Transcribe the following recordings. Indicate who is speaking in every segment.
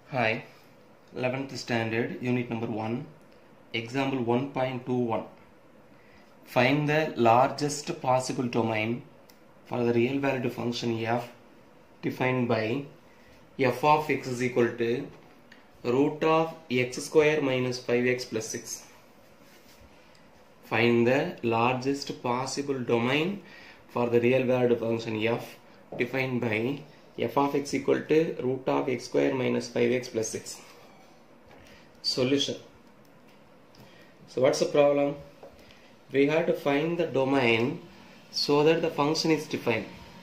Speaker 1: Hi, 11th standard, unit number 1, example 1.21. Find the largest possible domain for the real valued function f defined by f of x is equal to root of x square minus 5x plus 6. Find the largest possible domain for the real valued function f defined by f of x equal to root of x square minus 5x plus 6. Solution. So what's the problem? We have to find the domain so that the function is defined.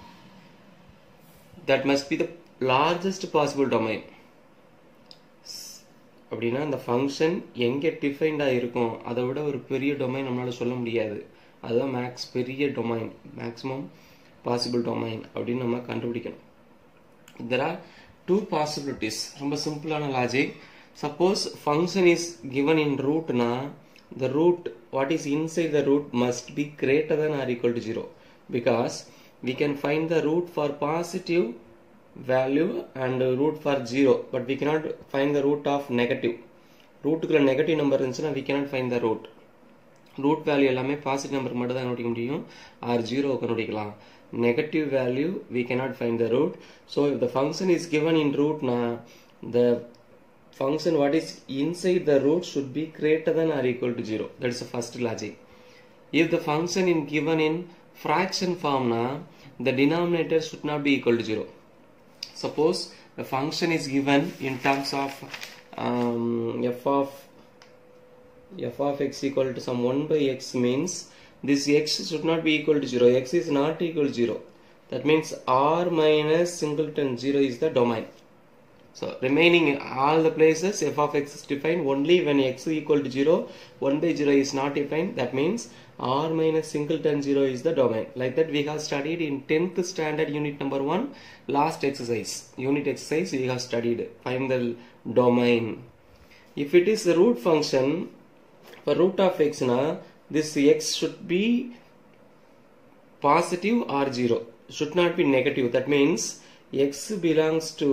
Speaker 1: That must be the largest possible domain. அப்படின்னா அந்த function எங்கே டிஃபைன்டாக இருக்கும் அதை விட ஒரு பெரிய domain நம்மளால் சொல்ல முடியாது அதுதான் மேக்ஸ் பெரிய டொமைன் மேக்ஸிமம் பாசிபிள் டொமைன் அப்படின்னு நம்ம கண்டுபிடிக்கணும் there are two possibilities ரொம்ப சிம்பிளான logic suppose function is given in root னா the root what is inside the root must be greater than or equal to 0 because we can find the root for positive value and root for 0 but we cannot find the root of negative ரூட்டுக்குள்ள negative number இருந்துச்சுன்னா we cannot find the root root value எல்லாமே positive நம்பருக்கு மட்டும் தான் கண்டுபிடிக்க முடியும் or zero கண்டுபிடிக்கலாம் negative value we cannot find the root so if the function is given in root na the function what is inside the root should be greater than or equal to 0 that is the first logic if the function is given in fraction form na the denominator should not be equal to 0 suppose the function is given in terms of um, f of f of x equal to some 1 by x means this x should not be equal to 0 x is not equal to 0 that means r minus singleton 0 is the domain so remaining all the places f of x is defined only when x is equal to 0 1 by 0 is not defined that means r minus singleton 0 is the domain like that we have studied in 10th standard unit number 1 last exercise unit exercise we have studied find the domain if it is the root function for root of x na this x should be positive or 0 should not be negative that means x belongs to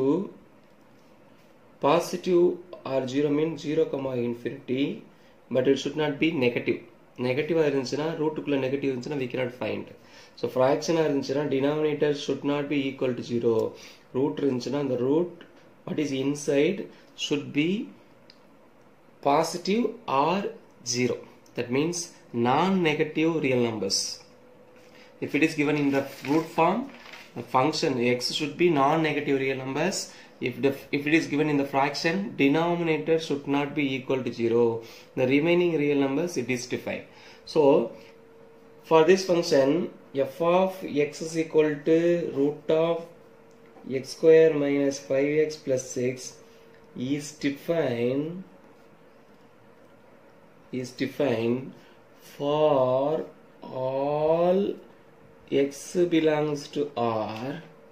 Speaker 1: positive or 0 means 0 comma infinity but it should not be negative நெகட்டிவாக இருந்துச்சுன்னா ரூட்டுக்குள்ளே negative இருந்துச்சுன்னா we cannot find so ஃப்ராக்ஷனாக இருந்துச்சுன்னா denominator should not be equal to zero root இருந்துச்சுன்னா அந்த root what is inside should be positive or zero that means non-negative real numbers if it is given in the root form the function x should be non-negative real numbers if the if it is given in the fraction denominator should not be equal to 0 the remaining real numbers it is defined so for this function f of x is equal to root of x square minus 5x plus 6 is defined is defined for all x belongs to R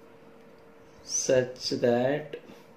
Speaker 1: such that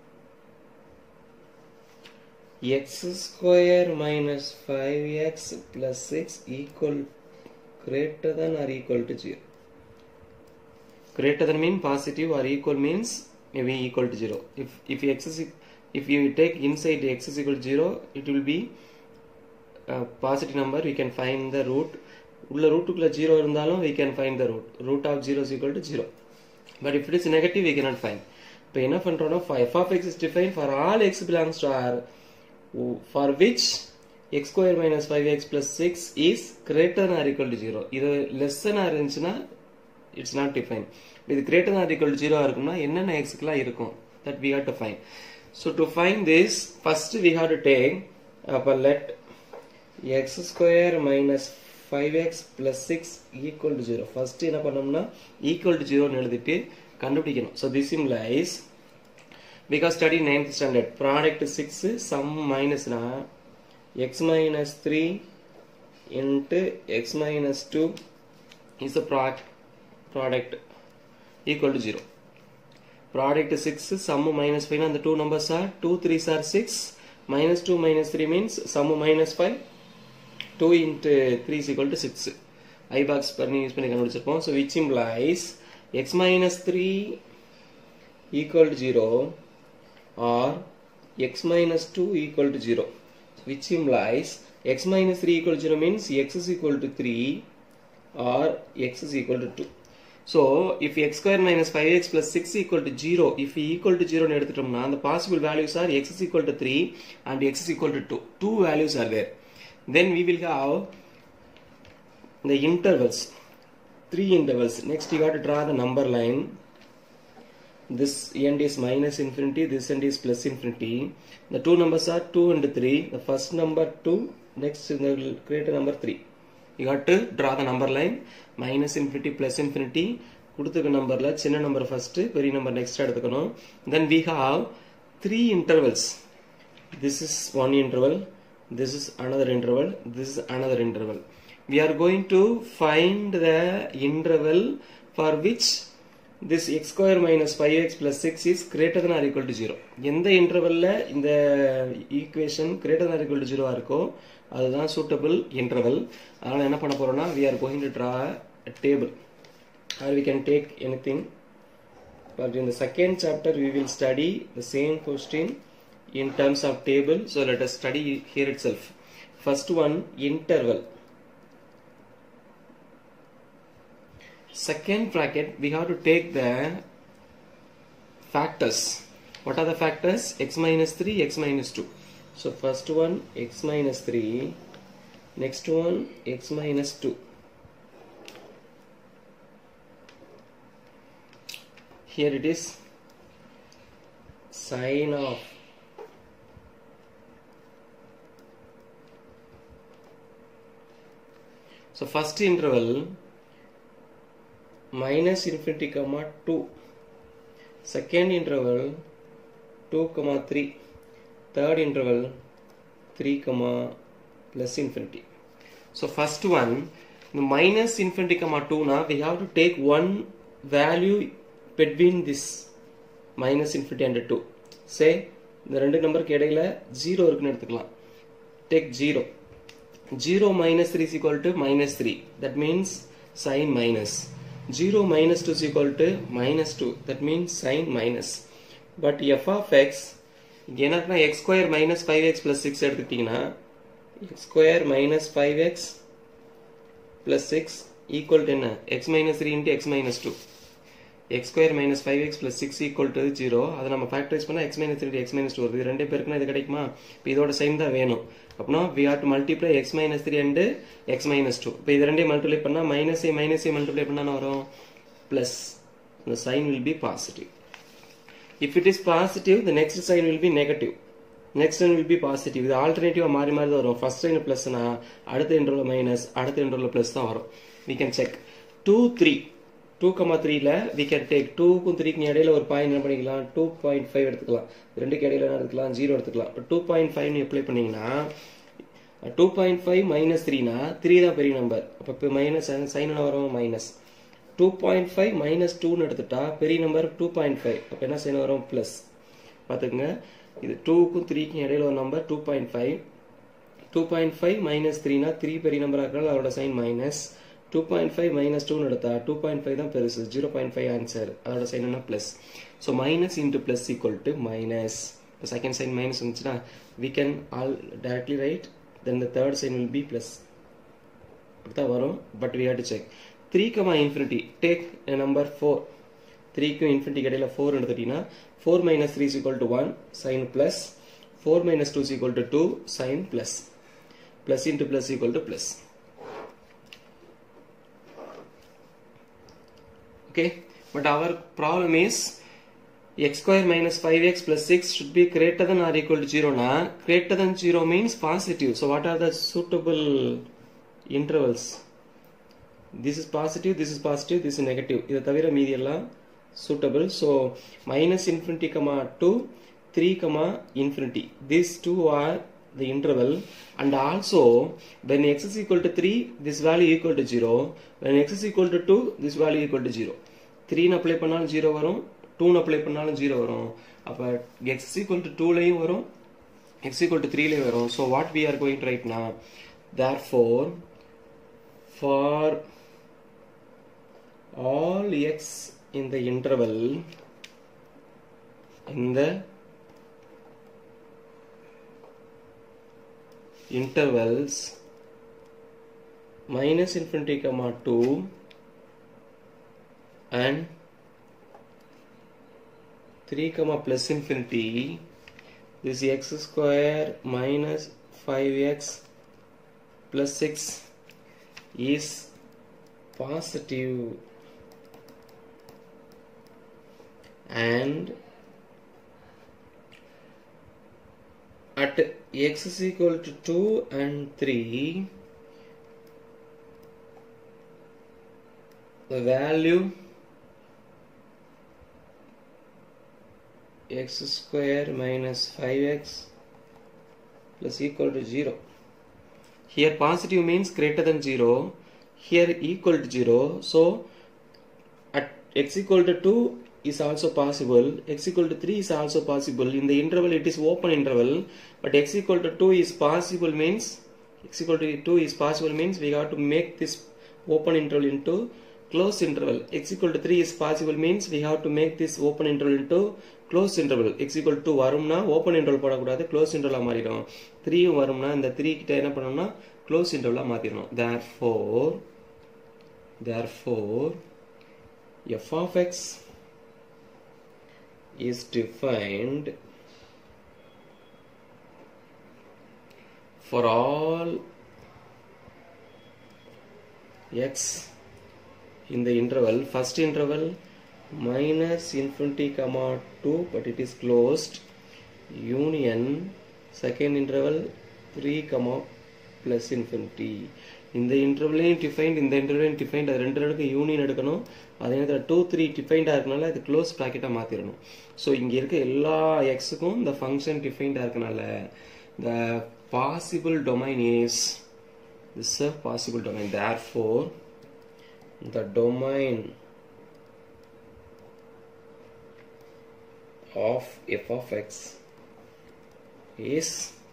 Speaker 1: x square minus 5x plus 6 equal greater than or equal to 0 greater than mean positive or equal means maybe equal to 0 if if x is if you take inside x is equal to 0 it will be positive number we can find the root உள்ள ரூட்டுக்குள்ள zero இருந்தாலும் we can find the root root of zero equal to zero but if it is negative we cannot find இப்போ என்ன பண்ணுறோம்னா f of x is define for all x belongs to R for which x square minus five x plus six is greater or equal to zero இது லெஸ்ஸனாக இருந்துச்சுன்னா it's not define இது greater or equal to zero இருக்கும்னா என்னென்ன எக்ஸுக்குலாம் இருக்கும் that we have to find so to find this first we have to take அப்போ let x square minus 5x plus 6 equal to 0 first என்ன பண்ணோம்னா equal to 0 எழுதிட்டு கண்டுபிடிக்கணும் so this implies because study 9th standard product 6 sum minus na x minus 3 into x minus 2 is the product product equal to 0 product 6 sum minus 5 and the two numbers are 2 3s are 6 minus 2 minus 3 means sum minus 5 2 into 3 is equal to 6 i box பண்ணி use பண்ணி கண்டுபிடிச்சிருப்போம் so which implies x minus 3 equal to 0 or x minus 2 equal to 0 which implies x minus 3 equal to 0 means x is equal to 3 or x is equal to 2 so if x square minus 5x plus 6 equal to 0 if equal to 0 எடுத்துட்டோம்னா the possible values are x is equal to 3 and x is equal to 2 two values are there then we will have the intervals three intervals next you got to draw the number line this end is minus infinity this end is plus infinity the two numbers are 2 and 3 the first number 2 next the greater number 3 you got to draw the number line minus infinity plus infinity கொடுத்துருக்க நம்பர்ல சின்ன number first பெரிய number next எடுத்துக்கணும் then we have three intervals this is one interval this is another interval this is another interval we are going to find the interval for which this x square minus 5x plus 6 is greater than or equal to 0 எந்த இன்டர்வல்ல இந்த equation greater than or equal to 0 இருக்கோ அதுதான் suitable interval அதனால என்ன பண்ண போறோம்னா we are going to draw a table or we can take anything but in the second chapter we will study the same question in terms of table so let us study here itself first one interval second bracket we have to take the factors what are the factors x minus 3 x minus 2 so first one x minus 3 next one x minus 2 here it is sine of so first interval minus infinity comma 2 second interval 2 comma 3 third interval 3 comma plus infinity so first one the minus infinity comma 2 now we have to take one value between this minus infinity and 2 say இந்த ரெண்டு நம்பருக்கு இடையில zero இருக்குன்னு எடுத்துக்கலாம் take zero zero minus three is equal to minus three that means sign minus zero minus two is equal to minus two that means sign minus but f of x இங்கே என்ன x square minus five x plus six எடுத்துக்கிட்டிங்கன்னா x square minus five x plus six equal to என்ன x minus three into x minus two x square minus five x plus six equal to zero அதை நம்ம factorise பண்ணால் x minus three x minus two வருது இது ரெண்டு பேருக்குன்னா இது கிடைக்குமா இப்போ இதோட சைன் தான் வேணும் அப்படின்னா we are to multiply x minus three and x minus two இப்போ இது ரெண்டையும் மல்டிப்ளை பண்ணால் minus A minus A multiply பண்ணால் வரும் plus the sign will be positive. If it is positive, the next sign will be negative. Next one will be positive இது ஆல்டர்னேட்டிவா மாறி மாறி தான் வரும் ஃபர்ஸ்ட் சைன் பிளஸ்னா அடுத்த இன்டர்வல் மைனஸ் அடுத்த இன்டர்வல் பிளஸ் தான் வரும் we can check two three two comma த்ரீல வி கேன் டேக் டூக்கும் த்ரீக்கும் இடையில ஒரு பாயிண்ட் என்ன பண்ணிக்கலாம் டூ பாயிண்ட் ஃபைவ் எடுத்துக்கலாம் ரெண்டுக்கு இடையில என்ன எடுத்துக்கலாம் ஜீரோ எடுத்துக்கலாம் இப்போ டூ பாயிண்ட் ஃபைவ் அப்ளை பண்ணீங்கன்னா டூ பாயிண்ட் ஃபைவ் மைனஸ் த்ரீனா த்ரீ தான் பெரிய நம்பர் அப்போ இப்போ மைனஸ் சைன் என்ன வரும் minus two point five minus டூன்னு எடுத்துட்டா பெரிய நம்பர் டூ பாயிண்ட் ஃபைவ் அப்போ என்ன சைன் வரும் ப்ளஸ் பார்த்துக்குங்க இது டூக்கும் த்ரீக்கும் இடையில ஒரு number two point five two point five minus த்ரீனா த்ரீ பெரிய நம்பராக இருக்கிறனால அதோட sign minus two point five minus டூன்னு எடுத்தா டூ பாயிண்ட் ஃபைவ் தான் பெருசு ஜீரோ பாயிண்ட் ஃபைவ் ஆன்சர் அதோட சைன் என்ன plus so minus into plus equal to minus இப்போ செகண்ட் சைன் மைனஸ் வந்துச்சுன்னா we can all directly right then the third sign will be plus தான் வரும் but we have to check three comma infinity take number four த்ரீக்கும் infinity இடையில four எடுத்துட்டீங்கன்னா four minus three equal to one sign plus four minus two equal to two sign plus plus into plus equal to plus okay but our problem is x square minus 5x plus 6 should be greater than or equal to 0 na greater than 0 means positive so what are the suitable intervals this is positive this is positive this is negative இதை தவிர மீதி எல்லாம் suitable so minus infinity comma 2 3 comma infinity these two are the interval and also when x is equal to 3 this value equal to 0 when x is equal to 2 this value equal to 0 3 apply பண்ணாலும் 0 வரும் 2 apply பண்ணாலும் 0 வரும் அப்ப x is equal to 2 லையும் வரும் x equal to 3 லையும் வரும் so what we are going to write now therefore for all x in the interval in the intervals minus infinity comma 2 and 3 comma plus infinity this x square minus 5x plus 6 is positive and at x is equal to 2 and 3 the value x square minus 5x plus equal to 0 here positive means greater than 0 here equal to 0 so at x equal to 2 is also possible x equal to 3 is also possible in the interval it is open interval but x equal to 2 is possible means x equal to 2 is possible means we have to make this open interval into closed interval x equal to 3 is possible means we have to make this open interval into closed interval x equal to வரும்னா open interval போடக்கூடாது closed interval மாறிடும் 3 வரும்னா இந்த 3 கிட்ட என்ன பண்ணணும்னா closed interval மாத்திரணும் therefore therefore f of x is defined for all x in the interval first interval minus infinity comma 2 but it is closed union second interval 3 comma plus infinity இந்த இன்டர்வலையும் defined இந்த இன்டர்வலையும் defined அது ரெண்டு ரெண்டுக்கு union எடுக்கணும் அதே நேரத்தில் two three டிஃபைண்டாக இருக்கனால இது க்ளோஸ் ப்ராக்கெட்டாக மாற்றிடணும் ஸோ இங்கே இருக்க எல்லா எக்ஸுக்கும் இந்த ஃபங்க்ஷன் டிஃபைண்டாக இருக்கனால the possible domain is this is a possible domain therefore the domain of f of x is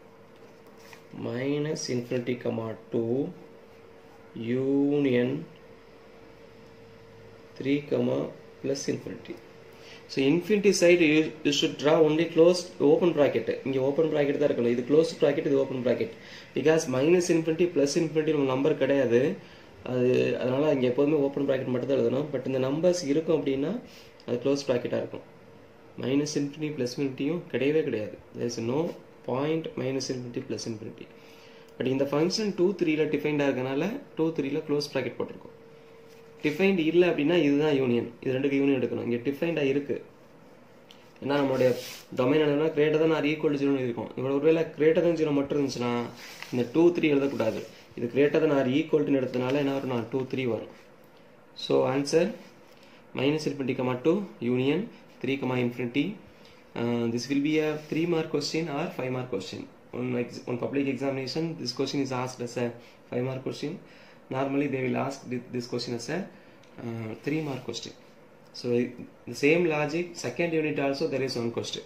Speaker 1: minus infinity comma 2 union 3 comma plus infinity so infinity side you, you should draw only closed open bracket இங்க open bracket தான் இருக்கணும் இது closed bracket இது open bracket because minus infinity plus infinity நம்ம number கிடையாது அது அதனால இங்க எப்போதுமே ஓப்பன் ப்ராக்கெட் மட்டும் தான் எழுதணும் பட் இந்த நம்பர்ஸ் இருக்கும் அப்படின்னா அது க்ளோஸ் ப்ராக்கெட்டாக இருக்கும் மைனஸ் இன்ஃபினிட்டி ப்ளஸ் இன்ஃபினிட்டியும் கிடையவே கிடையாது there is no point minus infinity plus infinity but இந்த ஃபங்க்ஷன் டூ த்ரீல டிஃபைண்டாக இருக்கனால டூ த்ரீல க்ளோஸ் ப்ராக்கெட் போட்டிருக்கோம் டிஃபைன்ட் இல்லை அப்படின்னா இதுதான் யூனியன் இது ரெண்டுக்கு யூனியன் எடுக்கணும் இங்கே டிஃபைண்டாக இருக்கு ஏன்னா நம்மளுடைய டொமைன் என்னன்னா கிரேட்டர் தான் ஆர் ஈக்குவல் ஜீரோன்னு இருக்கும் இவ்வளோ ஒருவேளை கிரேட்டர் தான் ஜீரோ மட்டும் இருந்துச்சுன்னா இந்த டூ த்ரீ எழுதக்கூடாது இது கிரேட்டர் தான் ஆர் ஈக்குவல்ட்டுன்னு எடுத்தனால என்ன வரும் நான் டூ த்ரீ வரும் so answer minus infinity comma 2 union 3 comma infinity uh, this will be a 3 mark question or 5 mark question on ex- on public examination this question is asked as a 5 mark question normally they will ask thi- this question as a uh, 3 mark question so it- the same logic second unit also there is one question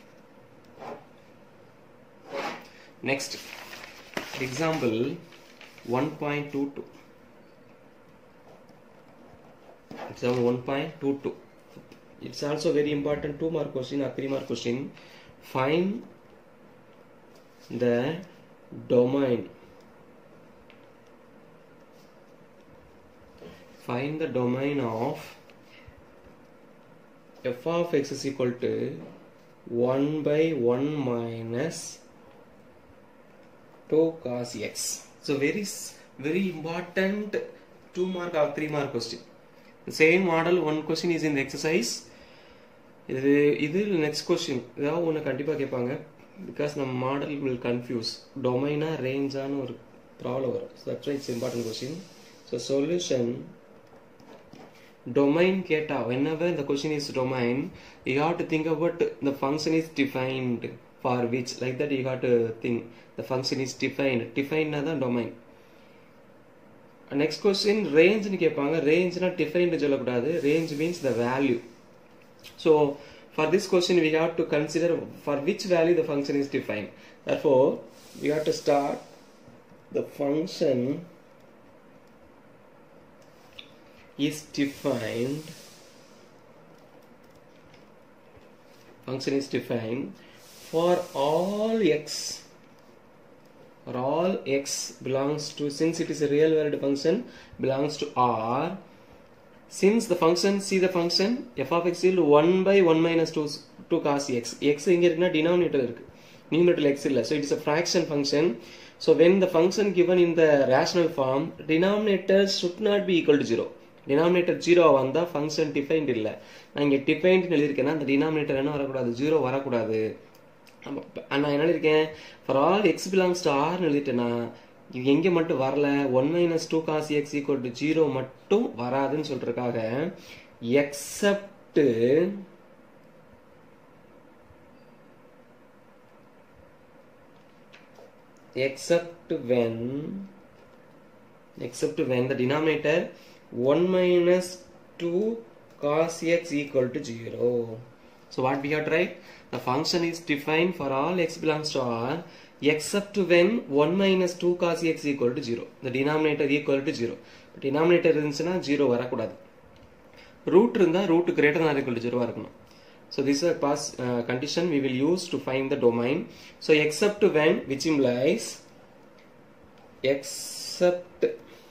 Speaker 1: next example 1.22 example 1.22 it's also very important two mark question or three mark question find the domain find the domain of f of x is equal to 1 by 1 minus 2 cos x so very s- very important 2 mark or 3 mark question the same model one question is in the exercise இது இது next question ஏதாவது ஒன்று கண்டிப்பாக கேட்பாங்க because நம்ம model will confuse டொமைனா ரேஞ்சான ஒரு ப்ராப்ளம் வரும் so that's it's important question so solution domain கேட்டா whenever the question is domain you have to think about the function is defined for which like that you have to think the function is defined defined தான் domain next question ரேஞ்ச்னு கேட்பாங்க ரேஞ்ச்னா define சொல்லக்கூடாது range means the value so for this question we have to consider for which value the function is define therefore we have to start the function is defined function is defined for all x for all x belongs to since it is a real valued function belongs to r since the function see the function f of x equal to 1 by 1 minus 2 2 cos x x எங்க இருக்குன்னா denominator இருக்கு numerator x இல்ல so it is a fraction function so when the function given in the rational form denominator should not be equal to 0 denominator 0 வந்தா function defined இல்ல நான் இங்க defined எழுதியிருக்கேன்னா அந்த denominator என்ன வரக்கூடாது 0 வரக்கூடாது நான் என்ன எழுதியிருக்கேன் for all x belongs to ஆர்னு எழுதிட்டேன்னா இது எங்கே மட்டும் வரல one minus two cos x equal to zero மட்டும் வராதுன்னு சொல்றதுக்காக except except when except when the denominator 1 minus 2 cos x equal to 0 so what we have tried the function is defined for all x belongs to r except when 1 minus 2 cos x equal to 0 the denominator equal to 0 but denominator இருந்துச்சுன்னா 0 வரக்கூடாது root இருந்தா root greater than or equal to 0 இருக்கணும் so this is a pass uh, condition we will use to find the domain so except when which implies except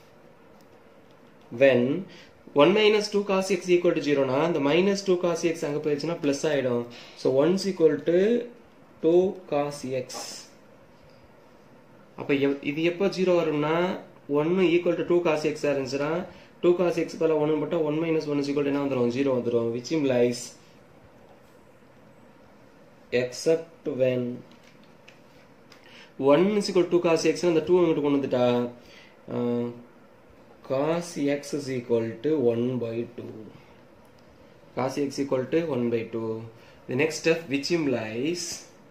Speaker 1: when 1 minus 2 cos x equal to 0 னா அந்த minus 2 cos x அங்க போயிடுச்சுன்னா plus ஆயிடும் so 1 is equal to 2 cos x அப்ப இது எப்போ 0 வரும்னா 1 equal to 2 cos x இருந்துச்சுன்னா 2 cos x பல 1 போட்டா 1 minus 1 is equal to என்ன வந்துரும் 0 வந்துரும் which implies except when 1 is equal to 2 cos x அந்த 2 அங்கிட்டு கொண்டு வந்துட்டா cos x is equal to 1 by 2 cos x equal to 1 by 2 the next step which implies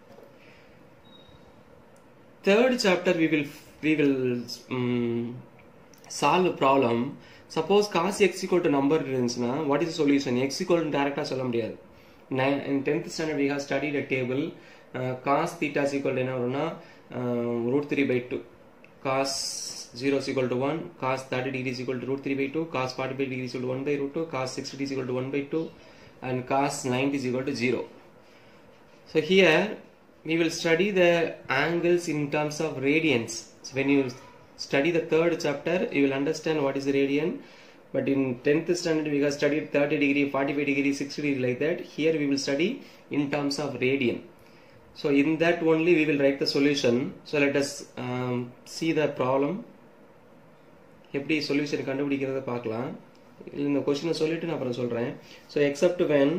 Speaker 1: third chapter we will we will um, solve a problem suppose cos x equal to number இருந்துச்சுன்னா what is the solution x equal to directா சொல்ல முடியாது in 10th standard we have studied a table uh, cos theta is equal to என்ன வரும்னா uh, root 3 by 2 cos 0 is equal to 1 cos 30 degree is equal to root 3 by 2 cos 45 degree is equal to 1 by root 2 cos 60 is equal to 1 by 2 and cos 90 is equal to 0 so here we will study the angles in terms of radians so when you study the third chapter you will understand what is the radian but in 10th standard we have studied 30 degree 45 degree 60 degree like that here we will study in terms of radian so in that only we will write the solution so let us um, see the problem எப்படி solution கண்டுபிடிக்கிறத பார்க்கலாம் இந்த கொஸ்டினை சொல்லிட்டு நான் அப்புறம் சொல்றேன் so except when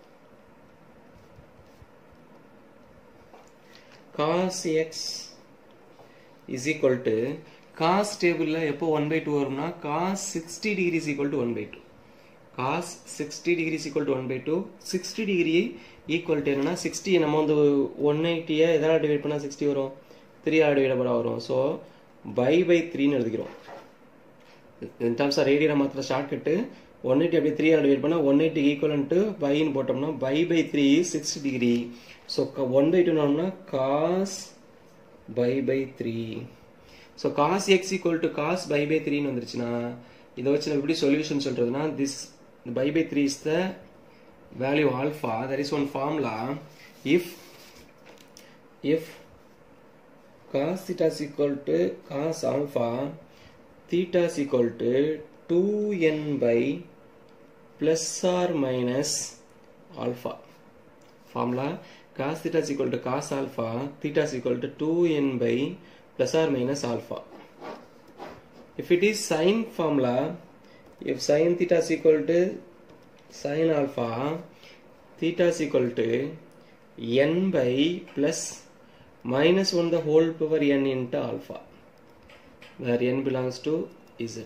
Speaker 1: cos x is equal to cos டேபிளில் எப்போ ஒன் பை டூ வரும்னா cos sixty degrees equal to one by two cos sixty degrees equal to one by two sixty degree equal to என்னன்னா sixty நம்ம வந்து one எயிட்டியை எதாவது divide பண்ணால் sixty வரும் three or divide பண்ண வரும் ஸோ பை பை த்ரீன்னு எழுதிக்கிறோம் இன் டர்ம்ஸ் ஆஃப் ரேடியனை மாத்திர ஷார்ட் கட்டு ஒன் எயிட்டி அப்படி த்ரீ ஆர் டிவைட் பண்ணால் ஒன் எயிட்டி ஈக்குவலன் டு பைன்னு போட்டோம்னா pi by three six degree so one by டூனோம்னா cos pi by three so cos x equal to cos pi by த்ரீன்னு வந்துருச்சுன்னா இதை வச்சு நம்ம எப்படி சொல்யூஷன் சொல்றதுன்னா this pi by three is the value alpha that is one formula if if cos theta is equal to cos alpha theta is equal to 2n by plus or minus alpha formula cos theta is equal to cos alpha theta is equal to 2n by plus or minus alpha if it is sine formula if sin theta is equal to sin alpha theta is equal to n by plus minus 1 the whole power n into alpha where n belongs to z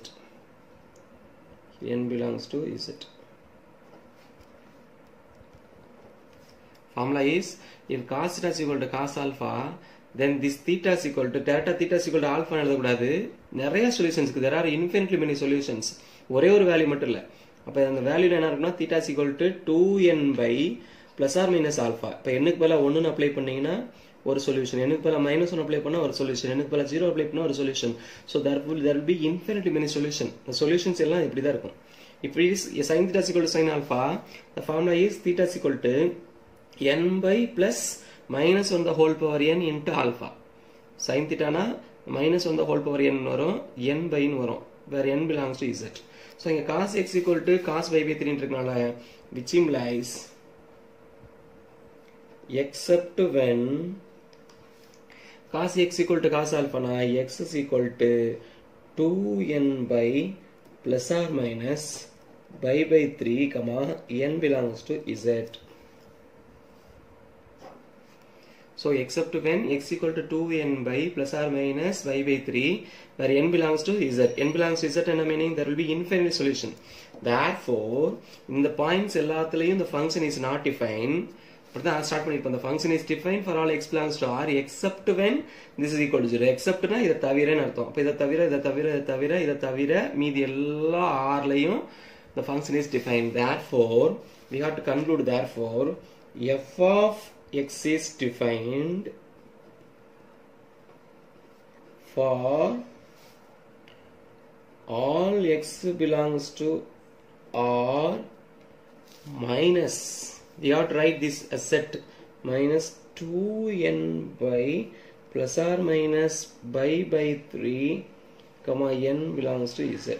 Speaker 1: n belongs to z formula is if cos theta is equal to cos alpha then this theta is equal to theta theta is equal to alpha எழுதக்கூடாது நிறைய solutions இருக்கு there are infinitely many solutions ஒரே ஒரு value மட்டும் இல்லை அப்போ அந்த value என்ன இருக்குன்னா theta is equal to 2n by plus or minus alpha இப்போ என்னுக்கு பதிலாக ஒன்றுன்னு அப்ளை பண்ணீங்கன்னா ஒரு சொல்யூஷன் எனக்கு பதிலாக மைனஸ் ஒன் அப்ளை பண்ணால் ஒரு சொல்யூஷன் எனக்கு பதிலாக ஜீரோ அப்ளை பண்ணால் ஒரு solution so there will there be infinity many solution இந்த சொல்யூஷன்ஸ் எல்லாம் இப்படி தான் இருக்கும் இப்போ is sin theta equal to sin alpha the formula is theta equal to n by plus minus 1 the whole power n into alpha sin திட்டானா minus வந்து whole power n வரும் n பைன்னு வரும் வேற n belongs to z so இங்கே cos x equal to cos pi by த்ரீன்னு இருக்கனால which implies except when cos x equal to cos alpha na x is equal to 2n by plus or minus by by 3 comma n belongs to z so except when x equal to 2n by plus or minus y by 3 where n belongs to z n belongs to z என்ன meaning there will be infinite solution therefore இந்த points எல்லாத்துலயும் the function is not defined அப்படிதான் start பண்ணிருப்போம் அந்த function is define for all x belongs to R except when this is equal to zero எக்ஸப்ட்னா இதை தவிரன்னு அர்த்தம் அப்போ இதை தவிர இதை தவிர இதை தவிர இதை தவிர மீதி எல்லா ஆர்லையும் the function is defined therefore we have to conclude therefore f of x is defined for all x belongs to r minus we have to write this as set minus 2n by plus or minus by by 3 comma n belongs to z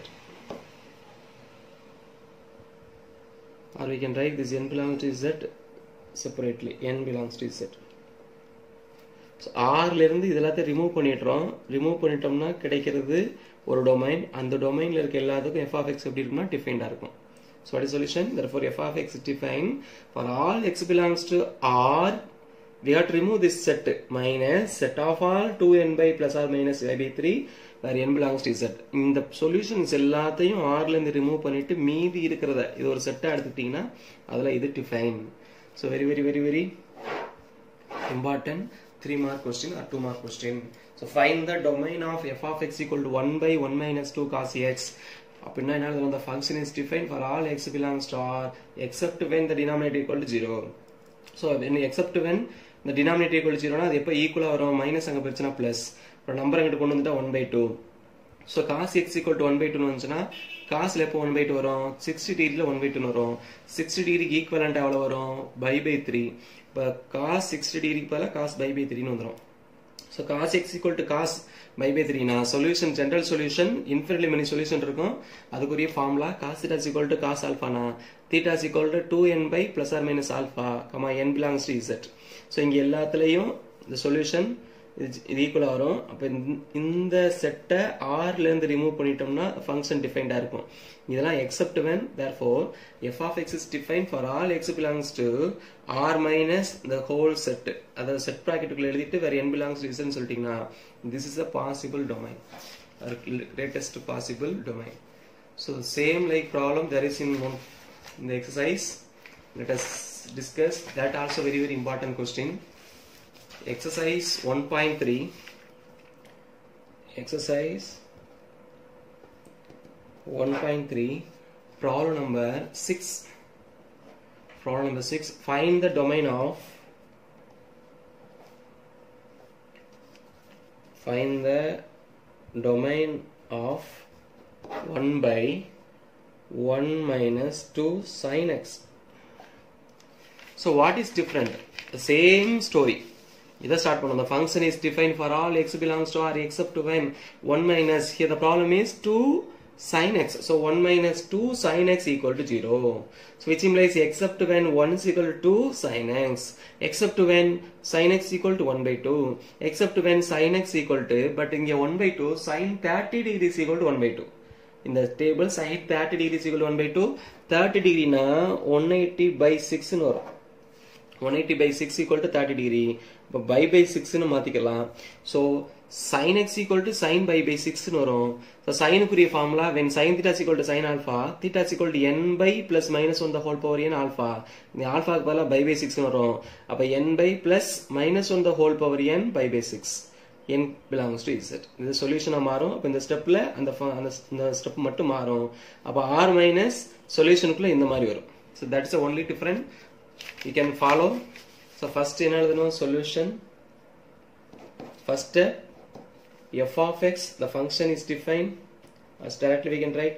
Speaker 1: or we can write this n belongs to z separately n belongs to z ஸோ ஆர்லேருந்து இது எல்லாத்தையும் remove பண்ணிடுறோம் remove பண்ணிட்டோம்னா கிடைக்கிறது ஒரு domain அந்த டொமைனில் இருக்க எல்லாத்துக்கும் எஃப் ஆஃப் எக்ஸ் எப்படி இருக்கும்னா டிஃபைண்டாக இருக்கும் So what is solution? Therefore, f of x is defined for all x belongs to R. We have to remove this set minus set of all 2n by plus or minus y by 3 where n belongs to z. இந்த solutions எல்லாத்தையும் ஆர்ல இருந்து remove பண்ணிட்டு மீதி இருக்கிறத இது ஒரு செட்டா எடுத்துக்கிட்டீங்கன்னா அதுல இது define so very very very very important three mark question or two mark question so find the domain of f of x equal to one by one minus two cos x அப்படின்னா என்ன அந்த function is define for all x belongs to R except when the denominator equal to zero so except when இந்த denominator equal ஜீரோனா அது எப்போ ஈக்குவலாக வரும் minus அங்கே போச்சுன்னா ப்ளஸ் அப்புறம் நம்பர் அங்கிட்டு கொண்டு வந்துட்டா one by two so cos x equal to one by டூன்னு வந்துச்சுன்னா காசில் எப்போ ஒன் பை டூ வரும் சிக்ஸ்டி டிகிரியில் ஒன் பை டூன்னு வரும் சிக்ஸ்டி டிகிரிக்கு ஈக்குவலண்ட் எவ்வளோ வரும் பை பை த்ரீ இப்போ காஸ் சிக்ஸ்டி டிகிரிக்கு பதிலாக காஸ் பை பை த்ரீன்னு வந்துடும் so cos x equal to cos pi by த்ரீனா solution general solution infinitely many solution இருக்கும் அதுக்குரிய formula cos theta equal to cos ஆல்ஃபானா theta equal to two n pi plus or minus alpha comma n belongs to z so இங்கே எல்லாத்துலேயும் இந்த solution இது ஈக்குவலாக வரும் அப்போ இந்த செட்டை ஆர்லேருந்து ரிமூவ் பண்ணிட்டோம்னா ஃபங்க்ஷன் டிஃபைண்டாக இருக்கும் இதெல்லாம் except when therefore f of x is define for all x belongs to R minus the whole set அதாவது செட் ப்ராக்கெட்டுக்குள்ள எழுதிட்டு வேறு என் பிலாங்ஸ் டு இசன்னு சொல்லிட்டீங்கன்னா this is a possible domain greatest possible domain so same like problem there is in one in the exercise let us discuss that also very very important question exercise 1.3 exercise 1.3 problem number 6 problem number 6 find the domain of find the domain of 1 by 1 minus 2 sin x so what is different the same story இதை start பண்ணும் the function is defined for all x belongs to r except when 1 minus here the problem is 2 sin x so 1 minus 2 sin x equal to 0 so which implies except when 1 is equal to 2 sin x except when sin x equal to 1 by 2 except when sin x equal to but இங்க 1 by 2 sin 30 degrees equal to 1 by 2 இந்த table sin 30 degrees equal to 1 by 2 30 டிகிரினா 180 by 6 னு வரும் 180 by 6 equal to 30 degree இப்போ by by 6 னு மாத்திக்கலாம் so sin x equal to sin by by 6 னு வரும் so sin குரிய formula when sin theta is equal to sin alpha theta is equal to n by plus minus 1 the whole power n alpha இந்த ஆல்பாக்கு பதிலா by by 6 னு வரும் அப்ப n by plus minus 1 the whole power n by by 6 n belongs to z இது சொல்யூஷனா மாறும் அப்ப இந்த ஸ்டெப்ல அந்த அந்த இந்த ஸ்டெப் மட்டும் மாறும் அப்ப r minus சொல்யூஷனுக்குள்ள இந்த மாதிரி வரும் so that is the only different you can follow so first என்ன எழுதணும் solution first step f of x the function is defined as directly we can write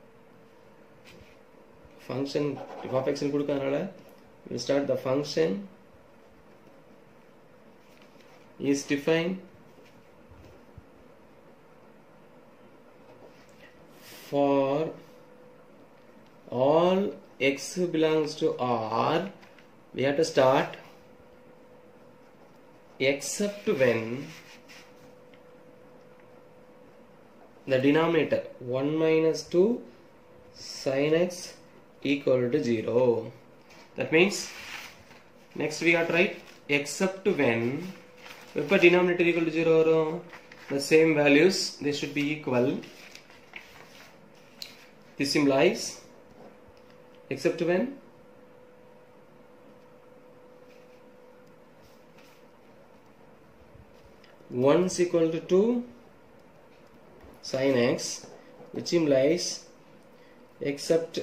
Speaker 1: function f of x னு கொடுக்கறதுனால we start the function is defined for all x belongs to R we have to start except when the denominator 1 minus 2 sin x equal to 0 that means next we got right except when எப்போ denominator equal to 0 வரும் the same values they should be equal this implies except when one is equal to 2 sin x which implies except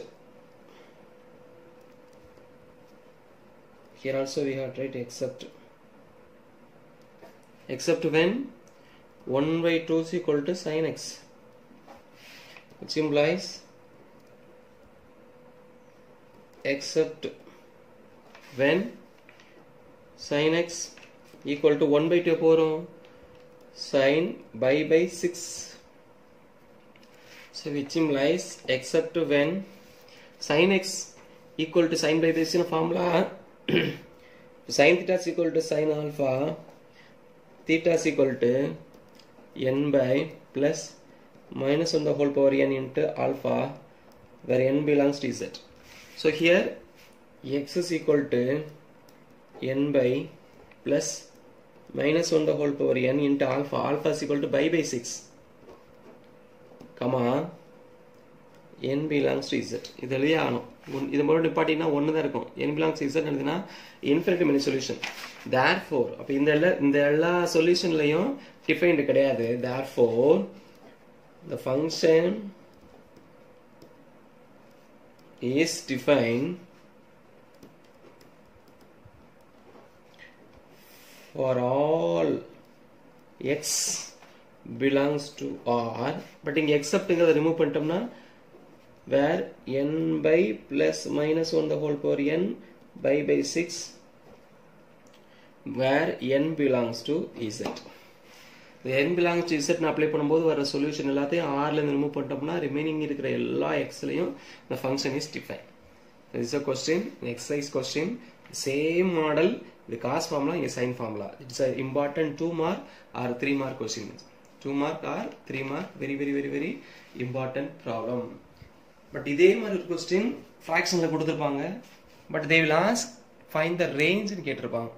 Speaker 1: here also we have to write except except when 1 by 2 is equal to sin x which implies except when sin x equal to 1 by 2 எப்போ வரும் sin by by 6 so which implies except when sin x equal to sin by this in formula sin theta is equal to sin alpha theta is equal to n by plus minus 1 the whole power n into alpha where n belongs to z so here x is equal to n by plus minus 1 the whole power n into alpha alpha is equal to pi by 6 comma n belongs to z இது எழுதியே ஆகணும் உன்- இது மட்டும் நிப்பாட்டினா ஒன்று தான் இருக்கும் n belongs to z எழுதுனா infinity many solution therefore அப்போ இந்த எல்லா இந்த எல்லா சொல்யூஷன்லையும் டிஃபைன்டு கிடையாது therefore the function is defined for all x belongs to R but இங்க exceptங்கிறத ரிமூவ் பண்ணிட்டோம்னா where n by plus minus 1 the whole power n by by 6 where n belongs to z இந்த n belongs to z apply பண்ணும்போது வர solution எல்லாத்தையும் r ல இருந்து remove பண்ணிட்டோம்னா ரிமைனிங் இருக்கிற எல்லா xலையும் the function is defined this is a question an exercise question same model the cos formula இங்க sin formula it's a important 2 mark or 3 mark question 2 mark or 3 mark very very very very important problem but இதே மாதிரி ஒரு question ஃப்ராக்ஷனில் கொடுத்துருப்பாங்க but they will ask find the ரேஞ்ச்னு கேட்டிருப்பாங்க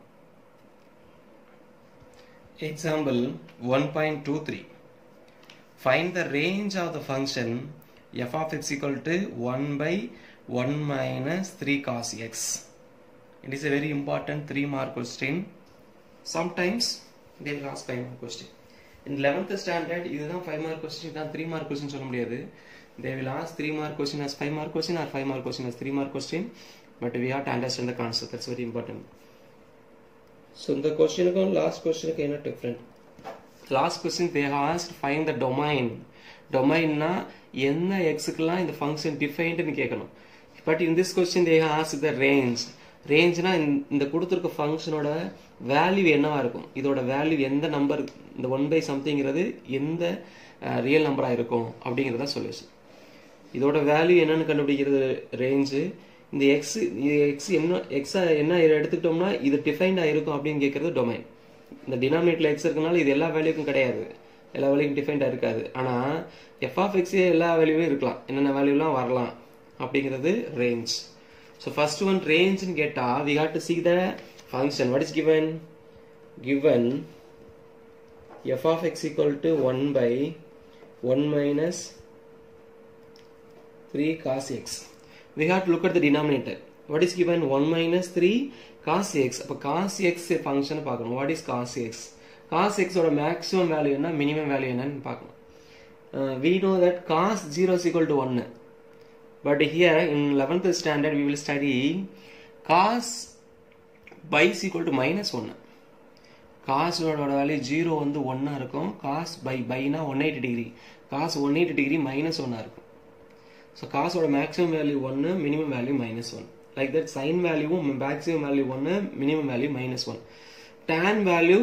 Speaker 1: example one point two three find the range of the function f of x equal to one by one minus three cos x it is a very important three mark question sometimes they will ask five mark question in eleventh standard இதுதான் five mark question இதுதான் three mark question சொல்ல முடியாது they will ask 3 mark question as 5 mark question or 5 mark question as 3 mark question but we have to understand the concept that's very important so இந்த கொஸ்டினுக்கும் last கொஸ்டினுக்கு என்ன different last question they asked find the domain டொமைன்னா என்ன எக்ஸுக்கெல்லாம் இந்த function டிஃபைன்டுன்னு கேட்கணும் but in this question they ask the range ரேஞ்ச்னா இந்த கொடுத்துருக்க ஃபங்க்ஷனோட வேல்யூ என்னவா இருக்கும் இதோட வேல்யூ எந்த நம்பர் இந்த ஒன் பை சம்திங்கிறது எந்த ரியல் நம்பராக இருக்கும் அப்படிங்கிறத சொல்யூஷன் இதோட வேல்யூ என்னன்னு கண்டுபிடிக்கிறது ரேஞ்சு இந்த எக்ஸ் எக்ஸ் என்ன எக்ஸா என்ன எடுத்துக்கிட்டோம்னா இது டிஃபைன்டாக இருக்கும் அப்படின்னு கேட்கறது டொமைன் இந்த டினாமினேட்டில் எக்ஸ் இருக்கனால இது எல்லா வேல்யூக்கும் கிடையாது எல்லா வேல்யூக்கும் டிஃபைன்டாக இருக்காது ஆனால் எஃப் ஆஃப் எக்ஸே எல்லா வேல்யூவும் இருக்கலாம் என்னென்ன வேல்யூலாம் வரலாம் அப்படிங்கிறது ரேஞ்ச் ஸோ ஃபர்ஸ்ட் ஒன் ரேஞ்ச்னு கேட்டால் we had to see the function what is given given f of x equal to 1 by 1 minus 3 cos x. We have to look at the denominator. What is given? 1 minus 3 cos x. அப்போ cos x function பார்க்கணும். What is cos x? cos x ஓட maximum value என்ன minimum value என்னன்னு பார்க்கணும். Uh, we know that cos 0 is equal to 1. But here in 11th standard we will study cos by is equal to minus 1. காசோட value zero வந்து ஒன்றா இருக்கும் cos pi பைனா one eighty degree cos one eighty degree minus ஒன்னாக இருக்கும் so காசோட maximum value ஒன்று minimum value minus one like that sin வேல்யூவும் மேக்ஸிமம் வேல்யூ ஒன்று minimum value minus one tan value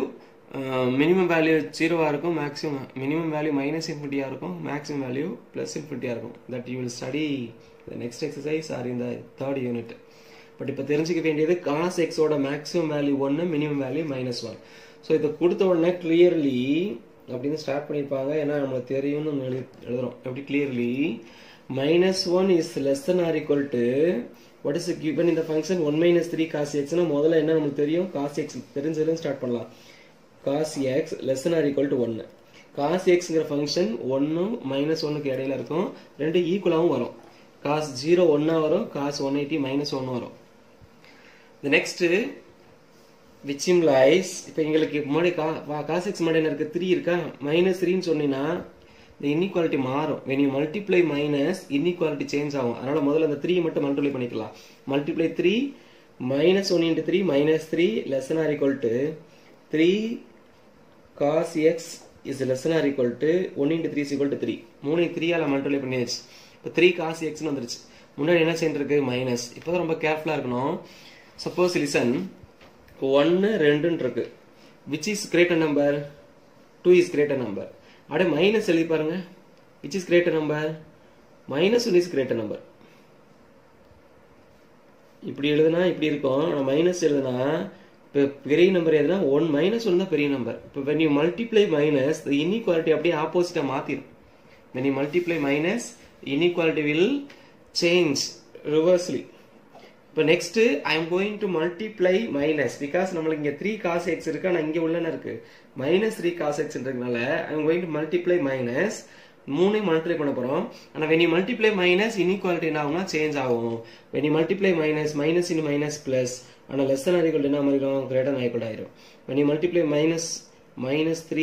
Speaker 1: minimum value ஜீரோவாக இருக்கும் மேக்ஸிமம் மினிமம் வேல்யூ மைனஸ் இன்ஃபினிட்டியாக இருக்கும் மேக்ஸிமம் வேல்யூ ப்ளஸ் இன்ஃபினிட்டியாக இருக்கும் that you will study the next exercise or இந்த third unit but இப்போ தெரிஞ்சுக்க வேண்டியது காஸ் எக்ஸோட மேக்ஸிமம் வேல்யூ ஒன்று minimum value minus one so இதை கொடுத்த உடனே கிளியர்லி அப்படின்னு ஸ்டார்ட் பண்ணியிருப்பாங்க ஏன்னா நம்மளுக்கு தெரியும்னு நம்ம எழுதி எழுதுறோம் எப்படி clearly minus one is less than or equal to what is given இந்த function one minus three cos எக்ஸ்னா முதல்ல என்ன நமக்கு தெரியும் காஸ் எக்ஸ் தெரிஞ்சதுன்னு ஸ்டார்ட் பண்ணலாம் cos x less than or equal to ஒன்று காஸ் எக்ஸ்ங்கிற ஃபங்க்ஷன் ஒன்றும் மைனஸ் ஒன்னுக்கு இடையில இருக்கும் ரெண்டு ஈக்குவலாகவும் வரும் காஸ் ஜீரோ ஒன்னா வரும் காஸ் ஒன் எயிட்டி மைனஸ் ஒன்று வரும் the next which implies இப்போ எங்களுக்கு முன்னாடி கா காஸ் எக்ஸ் முன்னாடி என்ன இருக்கு த்ரீ இருக்கா மைனஸ் த்ரீன்னு சொன்னீங்கன்னா இந்த இன்இக்வாலிட்டி மாறும் when you multiply minus inequality change ஆகும் அதனால முதல்ல அந்த த்ரீ மட்டும் மல்டிப்ளை பண்ணிக்கலாம் multiply three minus one into three minus three less than or equal to three cos x is less than or equal to one into three equal to three மூணு த்ரீயால் multiply பண்ணியாச்சு இப்போ த்ரீ காஸ் எக்ஸ்னு வந்துருச்சு முன்னாடி என்ன செய்யிருக்கு மைனஸ் இப்போ தான் ரொம்ப கேர்ஃபுல்லாக இருக்கணும் சப்போஸ் லிசன் ஒன்று ரெண்டுன்னு இருக்கு which is greater number two is greater number அப்படியே மைனஸ் எழுதி பாருங்க which is greater number minus one is greater number இப்படி எழுதுனா இப்படி இருக்கும் ஆனால் மைனஸ் எழுதுனா இப்போ பெரிய நம்பர் எதுனா ஒன் மைனஸ் ஒன் தான் பெரிய நம்பர் இப்போ when you multiply minus inequality அப்படியே ஆப்போசிட்டாக மாற்றிடும் when you multiply minus inequality will change reversely இப்போ next I am going to multiply minus because நம்மளுக்கு இங்கே த்ரீ காஸ் எக்ஸ் இருக்கு ஆனால் இங்கே உள்ளன இருக்கு மைனஸ் த்ரீ காஸ் எக்ஸ்ன்றதுனால I am going to multiply minus மூணையும் மல்டிப்ளை பண்ண போகிறோம் ஆனால் when you multiply minus inequality என்ன ஆகும்னா சேஞ்ச் ஆகும் when you multiply minus minus in minus plus ஆனால் லெஸ் தன் ஆரிக்கல் என்ன மாதிரிடும் கிரேட்டர் ஆயிக்கல் ஆயிரும் when you multiply minus minus three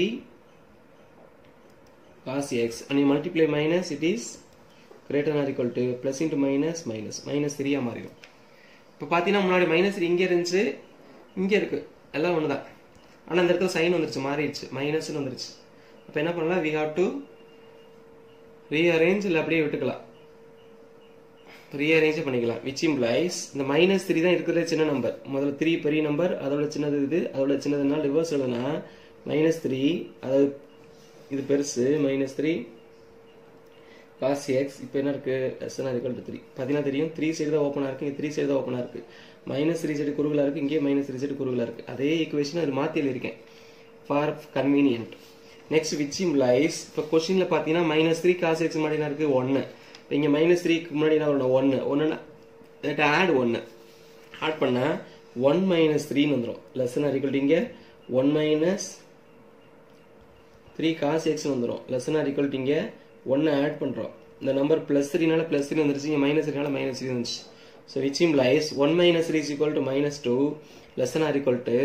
Speaker 1: cos x and you multiply minus it is greater or equal to plus into minus minus minus த்ரீயாக மாறிடும் இப்போ பார்த்தீங்கன்னா முன்னாடி மைனஸ் த்ரீ இங்கே இருந்துச்சு இங்கே இருக்கு எல்லாம் ஒன்று தான் ஆனால் அந்த இடத்துல சைன் வந்துருச்சு மாறிடுச்சு மைனஸ்னு வந்துருச்சு அப்போ என்ன பண்ணலாம் வி ஹாவ் டு ரீஅரேஞ்ச் இல்லை அப்படியே விட்டுக்கலாம் ரீஅரேஞ்சே பண்ணிக்கலாம் விச் இம்ப்ளைஸ் இந்த மைனஸ் த்ரீ தான் இருக்கிறதே சின்ன நம்பர் முதல்ல த்ரீ பெரிய நம்பர் அதோட சின்னது இது அதோட சின்னதுனால ரிவர்ஸ் எழுதுனா மைனஸ் த்ரீ அதாவது இது பெருசு மைனஸ் த்ரீ காஸ் எக்ஸ் இப்போ என்ன இருக்கு லெஸ் தான் ஈக்குவல் டு த்ரீ பார்த்தீங்கன்னா தெரியும் த்ரீ சைடு தான் ஓப்பனாக இருக்கு இங்கே த்ரீ சைடு தான் ஓப்பனாக இருக்கு மைனஸ் த்ரீ சைடு குறுகலாக இருக்கு இங்கே மைனஸ் த்ரீ சைடு குறுகலாக இருக்கு அதே ஈக்குவேஷன் அது மாற்றி எழுதியிருக்கேன் for convenient next which implies இப்போ கொஸ்டினில் பார்த்தீங்கன்னா மைனஸ் த்ரீ காஸ் எக்ஸ் முன்னாடி என்ன இருக்கு ஒன்று இப்போ இங்கே மைனஸ் த்ரீக்கு முன்னாடி என்ன வரணும் ஒன்று ஒன்றுனா தட் ஆட் ஒன்று ஆட் பண்ணால் ஒன் மைனஸ் த்ரீன்னு வந்துடும் லெஸ் ஈக்குவல் இங்கே one minus three cos x வந்துடும் லெஸ் ஈக்குவல் இங்கே ஒன்று ஆட் பண்ணுறோம் இந்த நம்பர் ப்ளஸ் த்ரீனால ப்ளஸ் த்ரீ வந்துருச்சு இங்கே மைனஸ் த்ரீனால மைனஸ் த்ரீ வந்துச்சு so which implies one minus three is equal to minus two less or equal to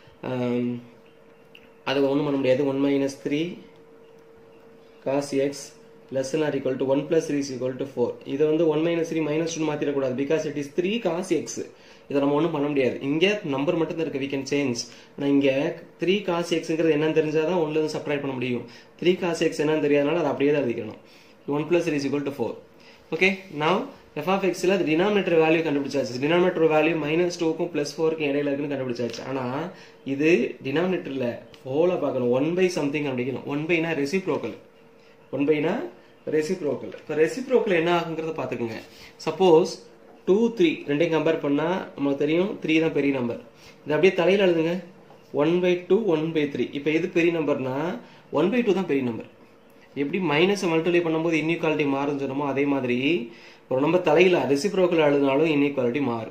Speaker 1: அது ஒன்றும் பண்ண முடியாது one minus three cos x less or equal to one plus three is equal to four இதை வந்து one minus three minus two மாற்றிடக்கூடாது because it is three cos x இதை நம்ம ஒன்றும் பண்ண முடியாது இங்கே நம்பர் மட்டும் தான் இருக்கு வி கேன் சேஞ்ச் ஆனால் இங்கே த்ரீ காஸ் எக்ஸுங்கிறது என்னன்னு தெரிஞ்சால் தான் ஒன்றுலேருந்து சப்ராக்ட் பண்ண முடியும் த்ரீ காஸ் எக்ஸ் என்னன்னு தெரியாதனால அதை அப்படியே தான் எழுதிக்கணும் one plus three is equal to four okay நான் எஃப் ஆஃப் எக்ஸில் அது டினாமினேட்டர் வேல்யூ கண்டுபிடிச்சாச்சு டினாமினேட்டர் வேல்யூ மைனஸ் டூக்கும் ப்ளஸ் ஃபோருக்கும் இடையில இருக்குன்னு கண்டுபிடிச்சாச்சு ஆனால் இது டினாமினேட்டரில் ஹோலாக பார்க்கணும் ஒன் பை சம்திங் கண்டுபிடிக்கணும் ஒன் பைனா ரெசிப்ரோக்கல் ஒன் பைனா ரெசிப்ரோக்கல் இப்போ ரெசிப்ரோக்கல் என்ன ஆகுங்கிறத பார்த்துக்குங்க சப்போஸ் டூ த்ரீ ரெண்டையும் கம்பேர் பண்ணால் நமக்கு தெரியும் த்ரீ தான் பெரிய நம்பர் இது அப்படியே தலையில் எழுதுங்க one by two one by three இப்போ எது பெரிய நம்பர்னா ஒன் பை டூ தான் பெரிய நம்பர் எப்படி மைனஸ் மல்டிப்ளை பண்ணும்போது இன்இக்வாலிட்டி மாறுன்னு சொன்னமோ அதே மாதிரி ஒரு நம்பர் தலையில் ரெசிப்ரோக்கல் எழுதினாலும் இன்இக்வாலிட்டி மாறும்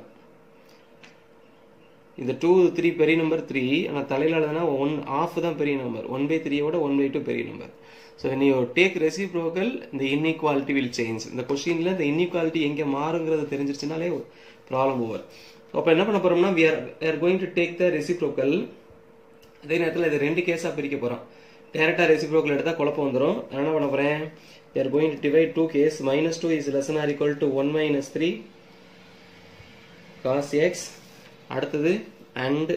Speaker 1: இந்த டூ த்ரீ பெரிய நம்பர் த்ரீ ஆனால் தலையில் எழுதுனா ஒன் ஆஃப் தான் பெரிய நம்பர் ஒன் பை த்ரீயோட ஒன் பை டூ பெரிய நம்பர் ஸோ நீ டேக் ரெசிப்ரோக்கல் இந்த இன்இக்வாலிட்டி வில் சேஞ்ச் இந்த கொஸ்டினில் இந்த இன்இக்வாலிட்டி எங்கே மாறுங்கிறது தெரிஞ்சிருச்சுனாலே ப்ராப்ளம் ஓவர் அப்போ என்ன பண்ண போறோம்னா we are are going to take the reciprocal அதே நேரத்தில் இது ரெண்டு கேஸாக பிரிக்க போகிறோம் டேரெக்டாக ரெசிப்ரோக்கல் எடுத்தால் குழப்பம் வந்துடும் நான் என்ன பண்ண போகிறேன் we are going to divide two case minus two is less than or equal to one minus three cos x அடுத்தது and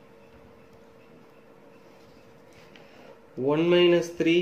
Speaker 1: one minus three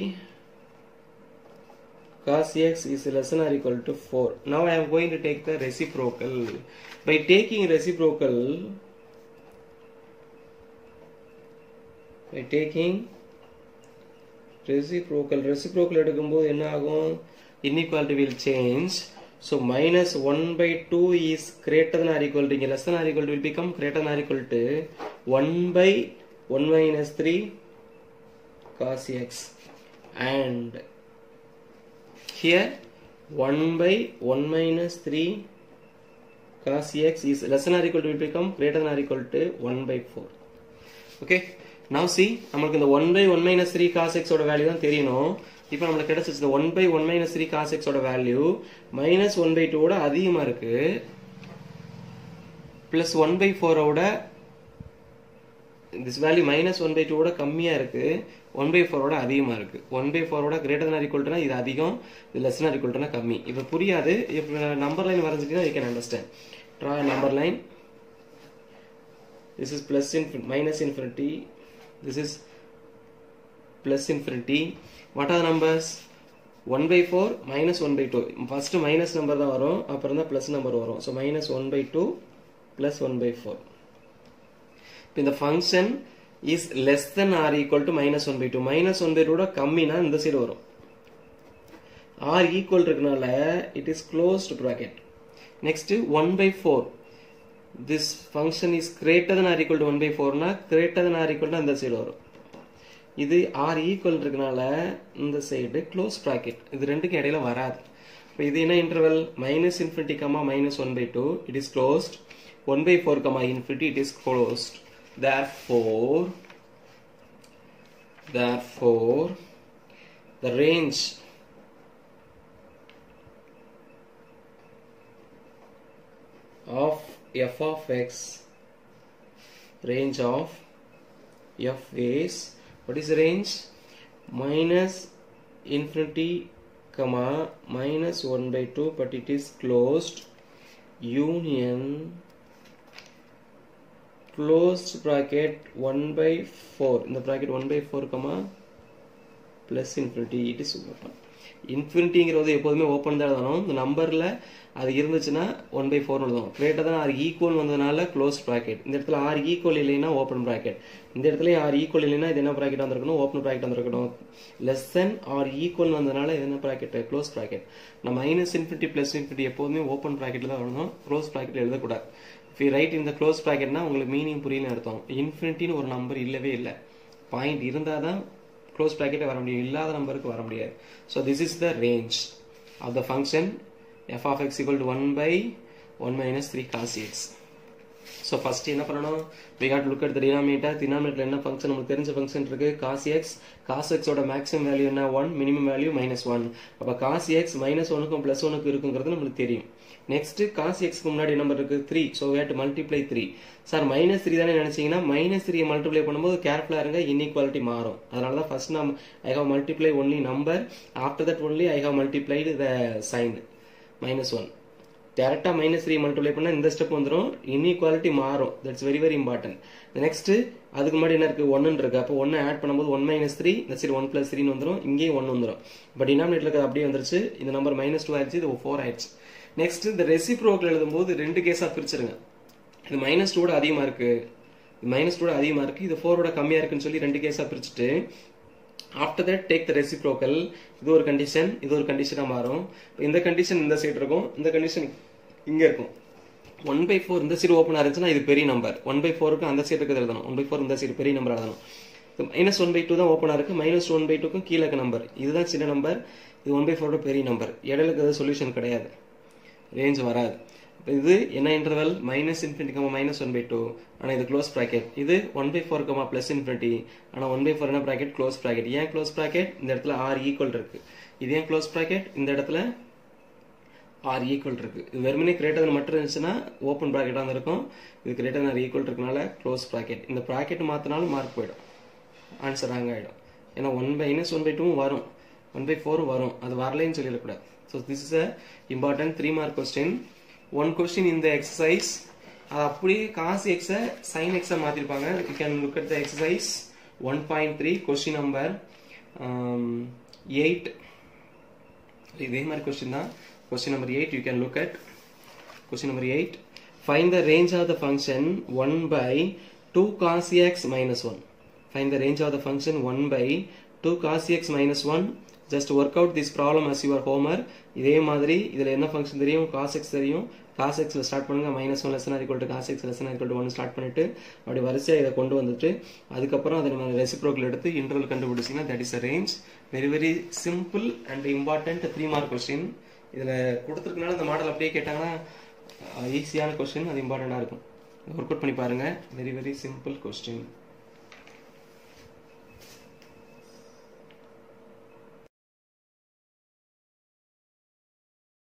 Speaker 1: cos x is less than or equal to 4. Now I am going to take the reciprocal. By taking reciprocal, by taking reciprocal reciprocal எடுக்கும்போது என்ன ஆகும் inequality will change so minus 1 by 2 is greater than or equal to இங்க less than or equal to will become greater than or equal to 1 by 1 minus 3 cos x and here 1 by 1 minus 3 cos x is less than or equal to will become greater than or equal to 1 by 4 okay now see நமக்கு இந்த 1 by 1 minus 3 cos x ஓட value தான் தெரியணும் இப்போ நம்மளுக்கு கிடைச்சிச்சு இந்த 1 by 1 minus 3 cos x ஓட வேல்யூ minus 1 by 2 ஓட அதிகமா இருக்கு plus 1 by 4 ஓட this value minus 1 by 2 ஓட கம்மியா இருக்கு 1 by 4 ஓட அதிகமா இருக்கு 1 by 4 ஓட greater than or equal to இது அதிகம் இது less than or equal to கம்மி இப்போ புரியாது இப்போ நம்பர் லைன் வரைஞ்சிட்டீங்கன்னா you can understand draw a number line this is plus infinity minus infinity this is plus infinity what are the numbers 1 by 4 minus 1 by 2 first minus number தான் வரும் அப்புறம் தான் plus number வரும் so minus 1 by 2 plus 1 by 4 இப்போ இந்த function is less than or equal to minus one by two minus one by டூட கம்மினா இந்த சைடு வரும் ஆர் ஈக்குவல் இருக்கனால it is closed bracket next one by four this function is greater than or equal to one by ஃபோர்னா greater than or equal அந்த side வரும் இது R equal இருக்கனால இந்த சைடு க்ளோஸ் ப்ராக்கெட் இது ரெண்டுக்கும் இடையில வராது இப்போ இது என்ன interval minus infinity comma minus one by two it is closed one by four comma infinity it is closed therefore therefore the range of f of x range of f is what is the range minus infinity comma minus 1 by 2 but it is closed union closed bracket 1 by 4 in the bracket 1 by 4 comma plus infinity it is open இன்ஃபினிட்டிங்கிறது எப்போதுமே open தான் எழுதணும் இந்த நம்பரில் அது இருந்துச்சுன்னா one by ஃபோர்னு எழுதும் கிரேட்டர் தான் ஆர் ஈக்குவல் வந்ததுனால க்ளோஸ் ப்ராக்கெட் இந்த இடத்துல ஆர் ஈக்குவல் இல்லைன்னா ஓப்பன் ப்ராக்கெட் இந்த இடத்துல ஆர் ஈக்குவல் இல்லைன்னா இது என்ன ப்ராக்கெட் வந்திருக்கணும் ஓப்பன் ப்ராக்கெட் வந்திருக்கணும் லெஸ் தென் ஆர் ஈக்குவல் வந்ததுனால இது என்ன ப்ராக்கெட் க்ளோஸ் ப்ராக்கெட் நம்ம மைனஸ் இன்ஃபினிட்டி ப்ளஸ் இன்ஃபினிட்டி எப்போதுமே ஓப்பன் ப்ராக்கெட்டில் தான் எழுதணும் க்ளோஸ் ப்ராக்கெட் எழுதக்கூடாது இஃப் யூ ரைட் இந்த க்ளோஸ் ப்ராக்கெட்னா உங்களுக்கு மீனிங் புரியலன்னு அர்த்தம் இன்ஃபினிட்டின்னு ஒரு நம்பர் இல்லவே இல்லை பாயிண்ட் இருந்தால் தான் க்ளோஸ் ப்ராக்கெட்டே வர முடியும் இல்லாத நம்பருக்கு வர முடியாது so this is the range of the function f of x equal to one by one minus three cos x so first என்ன பண்ணணும் we got look at the denominator denominator என்ன ஃபங்க்ஷன் நமக்கு தெரிஞ்ச ஃபங்க்ஷன் இருக்கு cos x cos எக்ஸோட maximum value என்ன one minimum value minus one அப்போ cos x minus ஒனுக்கும் பிளஸ் ஒனுக்கு இருக்குங்கிறது நம்மளுக்கு தெரியும் நெக்ஸ்ட் காஸ் எக்ஸ்க்கு முன்னாடி நம்பர் இருக்கு three so what multiply three sir minus three தானே நினைச்சீங்கன்னா மைனஸ் த்ரீ மல்டிப்ளை பண்ணும்போது கேர்ஃபுல்லாக இருங்க இன்இக்வாலிட்டி மாறும் அதனால தான் ஃபர்ஸ்ட் நம்ம I have multiply only number after that only I have multiplied the sign minus one டேரெக்டாக மைனஸ் த்ரீ மல்டிப்ளை பண்ணால் இந்த ஸ்டெப் வந்துடும் இன்இக்வாலிட்டி மாறும் that's very very important next அதுக்கு முன்னாடி என்ன இருக்கு ஒன்னு இருக்கு அப்போ ஒன்னு ஆட் பண்ணும்போது ஒன் மைனஸ் த்ரீ இந்த சைடு ஒன் பிளஸ் த்ரீன்னு வந்துடும் இங்கேயும் ஒன் வந்துடும் பட் டினாமினேட்டர் இருக்கிறது அப்படியே வந்துருச்சு இந்த நம்பர் மைனஸ் டூ ஆயிடுச்சு இது ஃபோர் ஆயிடுச்சு நெக்ஸ்ட் இந்த ரெசிப்ரோக்கில் எழுதும்போது ரெண்டு கேஸாக பிரிச்சிருங்க இது மைனஸ் டூட அதிகமாக இருக்கு இது மைனஸ் டூட அதிகமாக இருக்கு இது ஃபோரோட கம்மியாக இருக்குன்னு சொல்லி ரெண்டு கேஸாக பிரிச்சுட்டு after that take the reciprocal இது ஒரு கண்டிஷன் இது ஒரு கண்டிஷனாக மாறும் இந்த கண்டிஷன் இந்த சைடு இருக்கும் இந்த கண்டிஷன் இங்கே இருக்கும் ஒன் பை ஃபோர் இந்த சைடு ஓப்பனாக இருந்துச்சுன்னா இது பெரிய நம்பர் ஒன் பை ஃபோருக்கு அந்த சைடு இருக்கிறது எழுதணும் ஒன் பை ஃபோர் இந்த சைடு பெரிய நம்பர் எழுதணும் மைனஸ் ஒன் பை டூ தான் ஓப்பனாக இருக்கு மைனஸ் ஒன் பை டூக்கும் கீழே இருக்க நம்பர் இதுதான் சின்ன நம்பர் இது ஒன் பை ஃபோரோட பெரிய நம்பர் இடையில இருக்கிறது சொல்யூஷன் கிடையாது ரேஞ்ச் வராது இப்போ இது என்ன interval minus infinity comma minus one by two ஆனால் இது க்ளோஸ் ப்ராக்கெட் இது one by four comma plus infinity ஆனால் ஒன் பை ஃபோர் என்ன ப்ராக்கெட் க்ளோஸ் ப்ராக்கெட் ஏன் க்ளோஸ் ப்ராக்கெட் இந்த இடத்துல ஆர் ஈக்குவல் இருக்கு இது ஏன் க்ளோஸ் ப்ராக்கெட் இந்த இடத்துல ஆர் ஈக்குவல் இருக்கு இது வெறுமனே கிரேட்டர் மட்டும் இருந்துச்சுன்னா ஓப்பன் ப்ராக்கெட்டாக தான் இருக்கும் இது கிரேட்டர் ஆர் ஈக்குவல் இருக்கனால க்ளோஸ் ப்ராக்கெட் இந்த ப்ராக்கெட் மாற்றினாலும் மார்க் போயிடும் ஆன்சர் ராங் ஆகிடும் ஏன்னா one by minus one by டூவும் வரும் ஒன் பை ஃபோரும் வரும் அது வரலைன்னு சொல்லிடக்கூடாது so this is a important three mark question one question இந்த எக்ஸசைஸ் அது அப்படியே காசு எக்ஸை சைன் எக்ஸை மாற்றிருப்பாங்க you can look at the exercise one point three question number eight இதே மாதிரி கொஸ்டின் தான் question number eight you can look at question number eight find the range of the function one by two cos x minus one find the range of the function one by two cos x minus one just work out this problem as your homework இதே மாதிரி இதில் என்ன function தெரியும் cos x தெரியும் cos எக்ஸில் start பண்ணுங்க minus one less than equal to cos x less than equal to one start பண்ணிட்டு அப்படி வரிசையாக இதை கொண்டு வந்துட்டு அதுக்கப்புறம் அதை நம்ம ரெசிப்ரோக்கில் எடுத்து இன்டர்வல் கண்டுபிடிச்சிங்கன்னா that is a range very very simple and important three mark question இதில் கொடுத்துருக்கனால இந்த மாடல் அப்படியே கேட்டாங்கன்னா ஈஸியான கொஸ்டின் அது இம்பார்ட்டண்ட்டாக இருக்கும் ஒர்க் அவுட் பண்ணி பாருங்கள் வெரி வெரி சிம்பிள் கொஸ்டின்